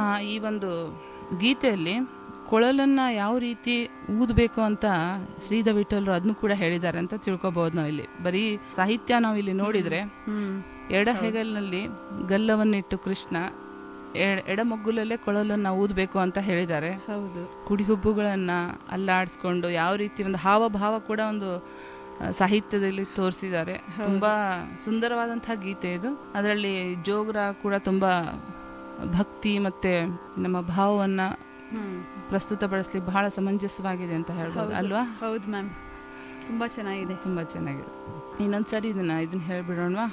ಈ ಒಂದು ಗೀತೆಯಲ್ಲಿ ಕೊಳಲನ್ನ ಯಾವ ರೀತಿ ಊದಬೇಕು ಅಂತ ಶ್ರೀಧ ವಿಠಲ್ರು ಅದನ್ನು ಕೂಡ ಹೇಳಿದ್ದಾರೆ ಅಂತ ತಿಳ್ಕೊಬಹುದು ನಾವು ಇಲ್ಲಿ ಬರೀ ಸಾಹಿತ್ಯ ನಾವು ಇಲ್ಲಿ ನೋಡಿದ್ರೆ ಹ್ಮ್ ಎಡ ಹೆಗಲಿನಲ್ಲಿ ಗಲ್ಲವನ್ನಿಟ್ಟು ಕೃಷ್ಣ ಎ- ಎಡಮಗ್ಗುಲಲ್ಲೇ ಕೊಳಲನ್ನ ಊದಬೇಕು ಅಂತ ಹೇಳಿದ್ದಾರೆ ಹೌದು ಕುಡಿಹುಬ್ಬುಗಳನ್ನ ಅಲ್ಲಾಡಿಸ್ಕೊಂಡು ಯಾವ ರೀತಿ ಒಂದು ಹಾವಭಾವ ಕೂಡ ಒಂದು ಆ, ಸಾಹಿತ್ಯದಲ್ಲಿ ತೋರಿಸಿದ್ದಾರೆ ತುಂಬಾ ಸುಂದರವಾದಂತಹ ಗೀತೆ ಇದು ಅದರಲ್ಲಿ ಜೋಗ್ರ ಕೂಡ ತುಂಬಾ ಭಕ್ತಿ ಮತ್ತೆ ನಮ್ಮ ಭಾವವನ್ನ ಹ್ಮ್ ಪ್ರಸ್ತುತಪಡಿಸ್ಲಿಕ್ಕೆ ಬಹಳ ಸಮಂಜಸವಾಗಿದೆ ಅಂತ ಹೇಳ್ಬೋದು ಹೌದು. ಅಲ್ವಾ ಹೌದು ಮ್ಯಾಮ್ ತುಂಬಾ ಚೆನ್ನಾಗಿದೆ ತುಂಬಾ ಚೆನ್ನಾಗಿದೆ ಇನ್ನೊಂದ್ಸರಿ ಇದನ್ನ ಇದನ್ನ ಹೇಳ್ಬಿಡೋಣವಾ